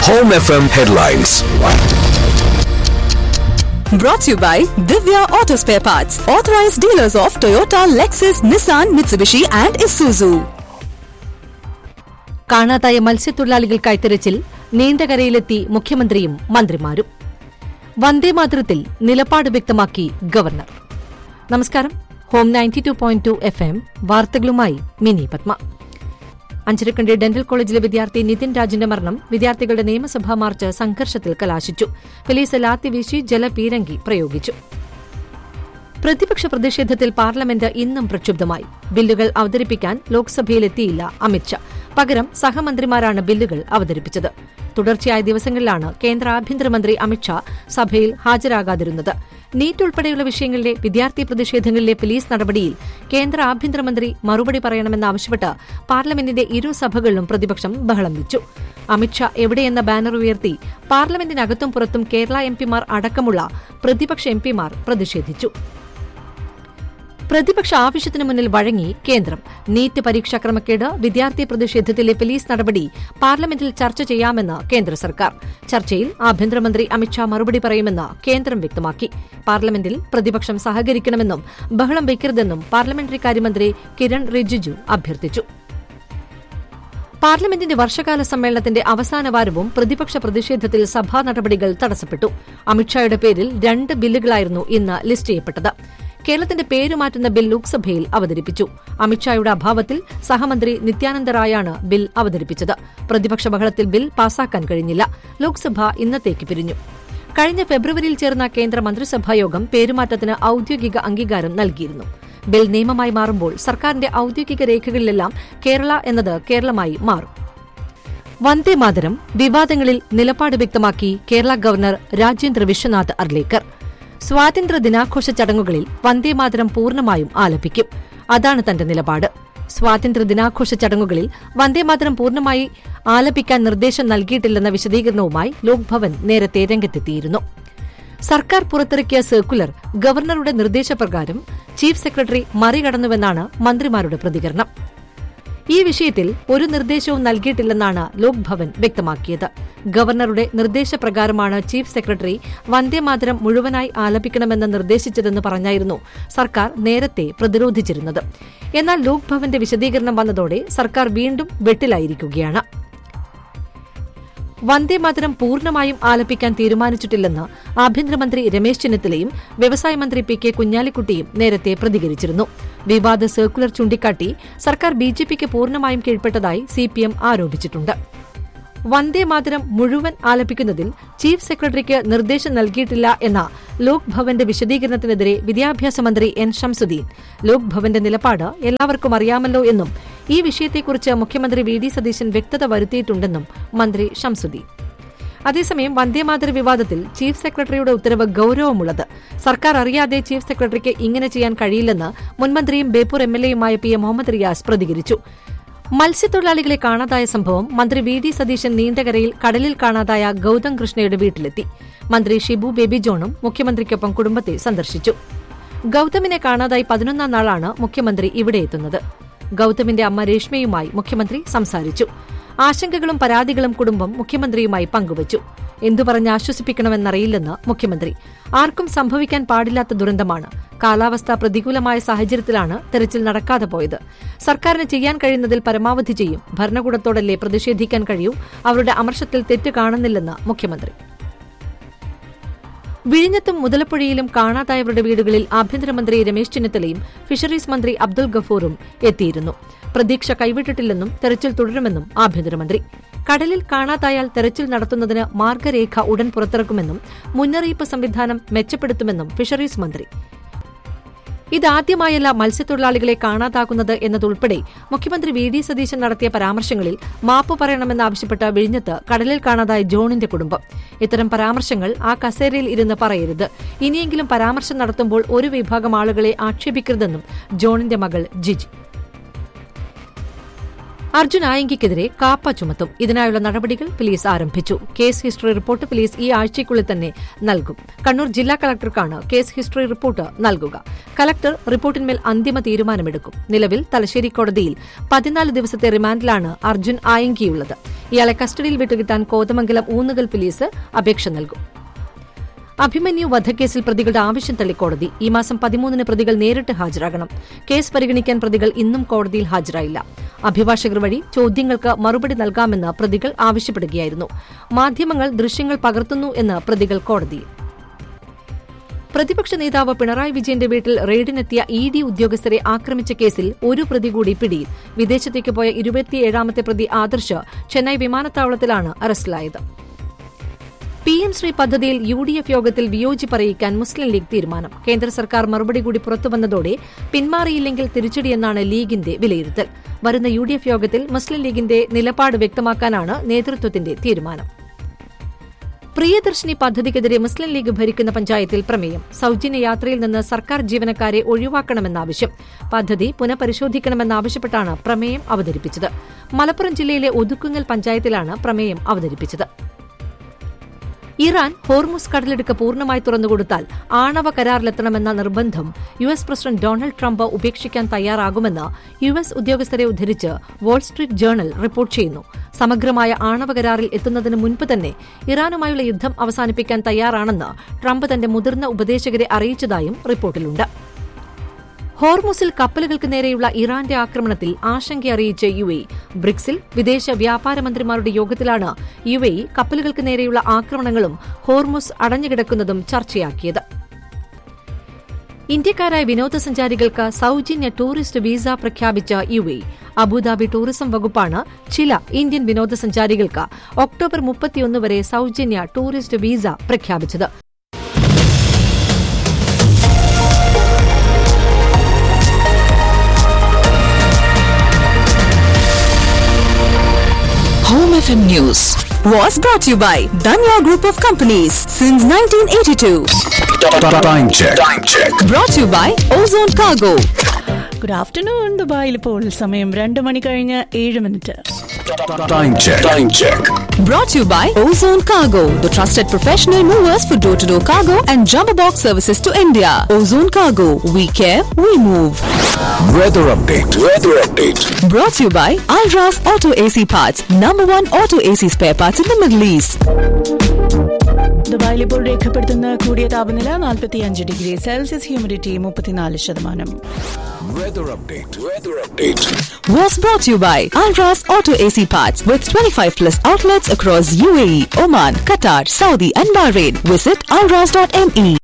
Home FM headlines. Brought to you by Divya Auto Spare Parts, authorized dealers of Toyota, Lexus, Nissan, Mitsubishi, and Isuzu. കാണാതായ മത്സ്യത്തൊഴിലാളികൾക്കായി തിരച്ചിൽ നീണ്ടകരയിലെത്തി മുഖ്യമന്ത്രിയും മന്ത്രിമാരും വന്ദേമാതരത്തിൽ നിലപാട് വ്യക്തമാക്കി governor നമസ്കാരം ഹോം ninety two point two F M വാർത്തകളുമായി മിനി പത്മ അഞ്ചരക്കണ്ടി ഡെന്റൽ കോളേജിലെ വിദ്യാർത്ഥി നിതിൻ രാജിന്റെ മരണം വിദ്യാർത്ഥികളുടെ നിയമസഭാ മാർച്ച് സംഘർഷത്തിൽ കലാശിച്ചു പോലീസ് ലാത്തി വീശി ജലപീരങ്കി പ്രയോഗിച്ചു പ്രതിപക്ഷ പ്രതിഷേധത്തിൽ പാർലമെന്റ് ഇന്നും പ്രക്ഷുബ്ധമായി ബില്ലുകൾ അവതരിപ്പിക്കാൻ ലോക്സഭയിലെത്തിയില്ല അമിത്ഷാ പകരം സഹമന്ത്രിമാരാണ് ബില്ലുകൾ അവതരിപ്പിച്ചത് തുടർച്ചയായ ദിവസങ്ങളിലാണ് കേന്ദ്ര ആഭ്യന്തരമന്ത്രി അമിത്ഷാ സഭയിൽ ഹാജരാകാതിരുന്നത് നീറ്റ് ഉൾപ്പെടെയുള്ള വിഷയങ്ങളിലെ വിദ്യാർത്ഥി പ്രതിഷേധങ്ങളിലെ പോലീസ് നടപടിയിൽ കേന്ദ്ര ആഭ്യന്തരമന്ത്രി മറുപടി പറയണമെന്നാവശ്യപ്പെട്ട് പാർലമെന്റിന്റെ ഇരു സഭകളിലും പ്രതിപക്ഷം ബഹളം വെച്ചു അമിത്ഷാ എവിടെയെന്ന ബാനർ ഉയർത്തി പാർലമെന്റിനകത്തും പുറത്തും കേരള എംപിമാർ അടക്കമുള്ള പ്രതിപക്ഷ എംപിമാർ പ്രതിഷേധിച്ചു പ്രതിപക്ഷ ആവശ്യത്തിനു മുന്നിൽ വഴങ്ങി കേന്ദ്രം നീറ്റ് പരീക്ഷാ ക്രമക്കേട് വിദ്യാർത്ഥി പ്രതിഷേധത്തിലെ പോലീസ് നടപടി പാർലമെന്റിൽ ചർച്ച ചെയ്യാമെന്ന് കേന്ദ്ര സർക്കാർ ചർച്ചയിൽ ആഭ്യന്തരമന്ത്രി അമിത്ഷാ മറുപടി പറയുമെന്ന് കേന്ദ്രം വ്യക്തമാക്കി പാർലമെന്റിൽ പ്രതിപക്ഷം സഹകരിക്കണമെന്നും ബഹളം വയ്ക്കരുതെന്നും പാർലമെന്ററി കാര്യമന്ത്രി കിരൺ റിജിജു അഭ്യർത്ഥിച്ചു പാർലമെന്റിന്റെ വർഷകാല സമ്മേളനത്തിന്റെ അവസാന വാരവും പ്രതിപക്ഷ പ്രതിഷേധത്തിൽ സഭാ നടപടികൾ തടസ്സപ്പെട്ടു അമിത്ഷായുടെ പേരിൽ രണ്ട് ബില്ലുകളായിരുന്നു ഇന്ന് ലിസ്റ്റ് ചെയ്യപ്പെട്ടത് കേരളത്തിന്റെ പേര് മാറ്റുന്ന ബിൽ ലോക്സഭയിൽ അവതരിപ്പിച്ചു അമിത്ഷായുടെ അഭാവത്തിൽ സഹമന്ത്രി നിത്യാനന്ദ റായാണ് ബിൽ അവതരിപ്പിച്ചത് പ്രതിപക്ഷ ബഹളത്തിൽ ബിൽ പാസാക്കാൻ കഴിഞ്ഞില്ല ലോക്സഭ ഇന്നത്തേക്ക് പിരിഞ്ഞു കഴിഞ്ഞ ഫെബ്രുവരിയിൽ ചേർന്ന കേന്ദ്ര മന്ത്രിസഭാ യോഗം പേരുമാറ്റത്തിന് ഔദ്യോഗിക അംഗീകാരം നൽകിയിരുന്നു ബിൽ നിയമമായി മാറുമ്പോൾ സർക്കാരിന്റെ ഔദ്യോഗിക രേഖകളിലെല്ലാം കേരള എന്നത് കേരളമായി മാറും വന്ദേമാതരം വിവാദങ്ങളിൽ നിലപാട് വ്യക്തമാക്കി കേരള ഗവർണർ രാജേന്ദ്ര വിശ്വനാഥ് അർലേക്കർ സ്വാതന്ത്ര്യ ദിനാഘോഷ ചടങ്ങുകളിൽ വന്ദേമാതരം പൂർണ്ണമായും ആലപിക്കും അതാണ് തന്റെ നിലപാട് സ്വാതന്ത്ര്യ ദിനാഘോഷ ചടങ്ങുകളിൽ വന്ദേമാതരം പൂർണ്ണമായി ആലപിക്കാൻ നിർദ്ദേശം നൽകിയിട്ടില്ലെന്ന വിശദീകരണവുമായി ലോക്ഭവൻ നേരത്തെ രംഗത്തെത്തിയിരുന്നു സർക്കാർ പുറത്തിറക്കിയ സർക്കുലർ ഗവർണറുടെ നിർദ്ദേശപ്രകാരം ചീഫ് സെക്രട്ടറി മറികടന്നുവെന്നാണ് മന്ത്രിമാരുടെ പ്രതികരണം ഈ വിഷയത്തിൽ ഒരു നിർദ്ദേശവും നൽകിയിട്ടില്ലെന്നാണ് ലോക്ഭവൻ വ്യക്തമാക്കിയത് ഗവർണറുടെ നിർദ്ദേശപ്രകാരമാണ് ചീഫ് സെക്രട്ടറി വന്ദേമാതരം മുഴുവനായി ആലപിക്കണമെന്ന് നിർദ്ദേശിച്ചതെന്ന് പറഞ്ഞായിരുന്നു സർക്കാർ നേരത്തെ പ്രതിരോധിച്ചിരുന്നത് എന്നാൽ ലോക്ഭവന്റെ വിശദീകരണം വന്നതോടെ സർക്കാർ വീണ്ടും വെട്ടിലായിരിക്കുകയാണ് വന്ദേമാതരം പൂർണ്ണമായും ആലപിക്കാൻ തീരുമാനിച്ചിട്ടില്ലെന്ന് ആഭ്യന്തരമന്ത്രി രമേശ് ചെന്നിത്തലയും വ്യവസായ മന്ത്രി പി കെ കുഞ്ഞാലിക്കുട്ടിയും നേരത്തെ പ്രതികരിച്ചിരുന്നു വിവാദ സർക്കുലർ ചൂണ്ടിക്കാട്ടി സർക്കാർ ബിജെപിക്ക് പൂർണ്ണമായും കീഴ്പ്പെട്ടതായി സിപിഎം ആരോപിച്ചിട്ടുണ്ട് വന്ദേമാതരം മുഴുവൻ ആലപിക്കുന്നതിൽ ചീഫ് സെക്രട്ടറിക്ക് നിർദ്ദേശം നൽകിയിട്ടില്ല എന്ന ലോക് ഭവന്റെ വിശദീകരണത്തിനെതിരെ വിദ്യാഭ്യാസ മന്ത്രി എൻ ഷംസുദ്ദീൻ ലോക് ഭവന്റെ നിലപാട് എല്ലാവർക്കും അറിയാമല്ലോ എന്നും ഈ വിഷയത്തെക്കുറിച്ച് മുഖ്യമന്ത്രി വി ഡി സതീശൻ വ്യക്തത വരുത്തിയിട്ടുണ്ടെന്നും മന്ത്രി ഷംസുദ്ദീൻ അതേസമയം വന്ദേമാതര വിവാദത്തിൽ ചീഫ് സെക്രട്ടറിയുടെ ഉത്തരവ് ഗൌരവമുള്ളത് സർക്കാർ അറിയാതെ ചീഫ് സെക്രട്ടറിക്ക് ഇങ്ങനെ ചെയ്യാൻ കഴിയില്ലെന്ന് മുൻമന്ത്രിയും ബേപ്പൂർ എംഎൽഎയുമായ പി എ മുഹമ്മദ് റിയാസ് പ്രതികരിച്ചു മത്സ്യത്തൊഴിലാളികളെ കാണാതായ സംഭവം മന്ത്രി വി ഡി സതീശൻ നീണ്ടകരയിൽ കടലിൽ കാണാതായ ഗൌതം കൃഷ്ണയുടെ വീട്ടിലെത്തി മന്ത്രി ഷിബു ബേബി ജോണും മുഖ്യമന്ത്രിക്കൊപ്പം കുടുംബത്തെ സന്ദർശിച്ചു ഗൌതമിനെ കാണാതായി പതിനൊന്നാം നാളാണ് മുഖ്യമന്ത്രി ഇവിടെ എത്തുന്നത് ഗൌതമിന്റെ അമ്മ രേഷ്മയുമായി മുഖ്യമന്ത്രി സംസാരിച്ചു ആശങ്കകളും പരാതികളും കുടുംബം മുഖ്യമന്ത്രിയുമായി പങ്കുവച്ചു എന്തു പറഞ്ഞ് ആശ്വസിപ്പിക്കണമെന്നറിയില്ലെന്ന് മുഖ്യമന്ത്രി ആർക്കും സംഭവിക്കാൻ പാടില്ലാത്ത ദുരന്തമാണ് കാലാവസ്ഥ പ്രതികൂലമായ സാഹചര്യത്തിലാണ് തെരച്ചിൽ നടക്കാതെ പോയത് സർക്കാരിന് ചെയ്യാൻ കഴിയുന്നതിൽ പരമാവധി ചെയ്യും ഭരണകൂടത്തോടല്ലേ പ്രതിഷേധിക്കാൻ കഴിയൂ അവരുടെ അമർഷത്തിൽ തെറ്റ് കാണുന്നില്ലെന്ന് മുഖ്യമന്ത്രി വിഴിഞ്ഞത്തും മുതലപ്പുഴയിലും കാണാതായവരുടെ വീടുകളിൽ ആഭ്യന്തരമന്ത്രി രമേശ് ചെന്നിത്തലയും ഫിഷറീസ് മന്ത്രി അബ്ദുൾ ഗഫൂറും എത്തിയിരുന്നു പ്രതീക്ഷ കൈവിട്ടിട്ടില്ലെന്നും തെരച്ചിൽ തുടരുമെന്നും ആഭ്യന്തരമന്ത്രി കടലിൽ കാണാതായാൽ തെരച്ചിൽ നടത്തുന്നതിന് മാർഗരേഖ ഉടൻ പുറത്തിറക്കുമെന്നും മുന്നറിയിപ്പ് സംവിധാനം മെച്ചപ്പെടുത്തുമെന്നും ഫിഷറീസ് മന്ത്രി ഇതാദ്യമായല്ല മത്സ്യത്തൊഴിലാളികളെ കാണാതാകുന്നത് എന്നതുൾപ്പെടെ മുഖ്യമന്ത്രി വി ഡി സതീശൻ നടത്തിയ പരാമർശങ്ങളിൽ മാപ്പ് പറയണമെന്നാവശ്യപ്പെട്ട് വിഴിഞ്ഞത്ത് കടലിൽ കാണാതായ ജോണിന്റെ കുടുംബം ഇത്തരം പരാമർശങ്ങൾ ആ കസേരയിൽ ഇരുന്ന് പറയരുത് ഇനിയെങ്കിലും പരാമർശം നടത്തുമ്പോൾ ഒരു വിഭാഗം ആളുകളെ ആക്ഷേപിക്കരുതെന്നും ജോണിന്റെ മകൾ ജിജി അർജുൻ ആയങ്കിക്കെതിരെ കാപ്പ ചുമത്തും ഇതിനായുള്ള നടപടികൾ പോലീസ് ആരംഭിച്ചു കേസ് ഹിസ്റ്ററി റിപ്പോർട്ട് പോലീസ് ഈ ആഴ്ചയ്ക്കുള്ളിൽ തന്നെ നൽകും കണ്ണൂർ ജില്ലാ കളക്ടർക്കാണ് കേസ് ഹിസ്റ്ററി റിപ്പോർട്ട് നൽകുക കളക്ടർ റിപ്പോർട്ടിന്മേൽ അന്തിമ തീരുമാനമെടുക്കും നിലവിൽ തലശ്ശേരി കോടതിയിൽ പതിനാല് ദിവസത്തെ റിമാൻഡിലാണ് അർജുൻ ആയങ്കിയുള്ളത് ഇയാളെ കസ്റ്റഡിയിൽ വിട്ടുകിട്ടാൻ കോതമംഗലം ഊന്നുകൽ പോലീസ് അപേക്ഷ നൽകും അഭിമന്യു വധക്കേസിൽ പ്രതികളുടെ ആവശ്യം തള്ളി കോടതി ഈ മാസം പതിമൂന്നിന് പ്രതികൾ നേരിട്ട് ഹാജരാകണം കേസ് പരിഗണിക്കാൻ പ്രതികൾ ഇന്നും കോടതിയിൽ ഹാജരായില്ല അഭിഭാഷകർ വഴി ചോദ്യങ്ങൾക്ക് മറുപടി നൽകാമെന്ന് പ്രതികൾ ആവശ്യപ്പെടുകയായിരുന്നു മാധ്യമങ്ങൾ ദൃശ്യങ്ങൾ പകർത്തുന്നു എന്ന് പ്രതികൾ കോടതിയിൽ പ്രതിപക്ഷ നേതാവ് പിണറായി വിജയന്റെ വീട്ടിൽ റെയ്ഡിനെത്തിയ ഇ ഡി ഉദ്യോഗസ്ഥരെ ആക്രമിച്ച കേസിൽ ഒരു പ്രതി കൂടി പിടിയിൽ വിദേശത്തേക്ക് പോയ ഇരുപത്തിയേഴാമത്തെ പ്രതി ആദർശ് ചെന്നൈ വിമാനത്താവളത്തിലാണ് അറസ്റ്റിലായത് പി എം ശ്രീ പദ്ധതിയിൽ യു ഡി എഫ് യോഗത്തിൽ വിയോജിപ്പ് അറിയിക്കാൻ മുസ്ലിം ലീഗ് തീരുമാനം കേന്ദ്ര സർക്കാർ മറുപടി കൂടി പുറത്തുവന്നതോടെ പിന്മാറിയില്ലെങ്കിൽ തിരിച്ചടിയെന്നാണ് ലീഗിന്റെ വിലയിരുത്തൽ വരുന്ന യു ഡി എഫ് യോഗത്തിൽ മുസ്ലിം ലീഗിന്റെ നിലപാട് വ്യക്തമാക്കാനാണ് നേതൃത്വത്തിന്റെ തീരുമാനം പ്രിയദർശിനി പദ്ധതിക്കെതിരെ മുസ്ലിം ലീഗ് ഭരിക്കുന്ന പഞ്ചായത്തിൽ പ്രമേയം സൌജന്യ യാത്രയിൽ നിന്ന് സർക്കാർ ജീവനക്കാരെ ഒഴിവാക്കണമെന്ന ആവശ്യം പദ്ധതി പുനഃപരിശോധിക്കണമെന്നാവശ്യപ്പെട്ടാണ് പ്രമേയം അവതരിപ്പിച്ചത് മലപ്പുറം ജില്ലയിലെ ഒതുക്കുങ്ങൽ പഞ്ചായത്തിലാണ് പ്രമേയം അവതരിപ്പിച്ചത് ഇറാൻ ഹോർമുസ് കടലിടുക്ക് പൂർണ്ണമായി തുറന്നുകൊടുത്താൽ ആണവ കരാറിലെത്തണമെന്ന നിർബന്ധം U S president Donald Trump ഉപേക്ഷിക്കാൻ തയ്യാറാകുമെന്ന് യു എസ് ഉദ്യോഗസ്ഥരെ ഉദ്ധരിച്ച് വാൾസ്ട്രീറ്റ് ജേണൽ റിപ്പോർട്ട് ചെയ്യുന്നു സമഗ്രമായ ആണവ കരാറിൽ എത്തുന്നതിന് മുൻപ് തന്നെ ഇറാനുമായുള്ള യുദ്ധം അവസാനിപ്പിക്കാൻ തയ്യാറാണെന്ന് ട്രംപ് തന്റെ മുതിർന്ന ഉപദേശകരെ അറിയിച്ചതായും റിപ്പോർട്ടിലുണ്ട് ഹോർമുസിൽ കപ്പലുകൾക്ക് നേരെയുള്ള ഇറാന്റെ ആക്രമണത്തിൽ ആശങ്കയറിയിച്ച യു എ ബ്രിക്സിൽ വിദേശ വ്യാപാര മന്ത്രിമാരുടെ യോഗത്തിലാണ് യു എ കപ്പലുകൾക്ക് നേരെയുള്ള ആക്രമണങ്ങളും ഹോർമുസ് അടഞ്ഞുകിടക്കുന്നതും ചർച്ചയാക്കിയത് ഇന്ത്യക്കാരായ വിനോദസഞ്ചാരികൾക്ക് സൌജന്യ ടൂറിസ്റ്റ് വിസ പ്രഖ്യാപിച്ച യു എ അബുദാബി ടൂറിസം വകുപ്പാണ് ചില ഇന്ത്യൻ വിനോദസഞ്ചാരികൾക്ക് ഒക്ടോബർ മുപ്പത്തിയൊന്ന് വരെ സൌജന്യ ടൂറിസ്റ്റ് വിസ പ്രഖ്യാപിച്ചത് Home FM News was brought to you by Danya Group of Companies since 1982. Time check. Time check. Brought to you by Ozone Cargo. Good afternoon ദുബായിൽ ഇപ്പോൾ സമയം രണ്ട് മണി കഴിഞ്ഞ് ഏഴ് minute Time check. Time check. Brought to you by Ozone Cargo, the trusted professional movers for door to door cargo and jumbo box services to India. Ozone Cargo, we care, we move. Weather update. Weather update. Brought to you by Alras Auto AC Parts, number one auto AC spare parts in the Middle East. ദുബായിൽ ഇപ്പോൾ രേഖപ്പെടുത്തുന്ന കൂടിയ താപനില നാൽപ്പത്തി അഞ്ച് degree Celsius humidity മുപ്പത്തിനാല് ശതമാനം Weather update. Weather update. Was brought to you by Alras Auto AC Parts with 25 plus outlets across UAE, Oman, Qatar, Saudi, and Bahrain. Visit alras.me.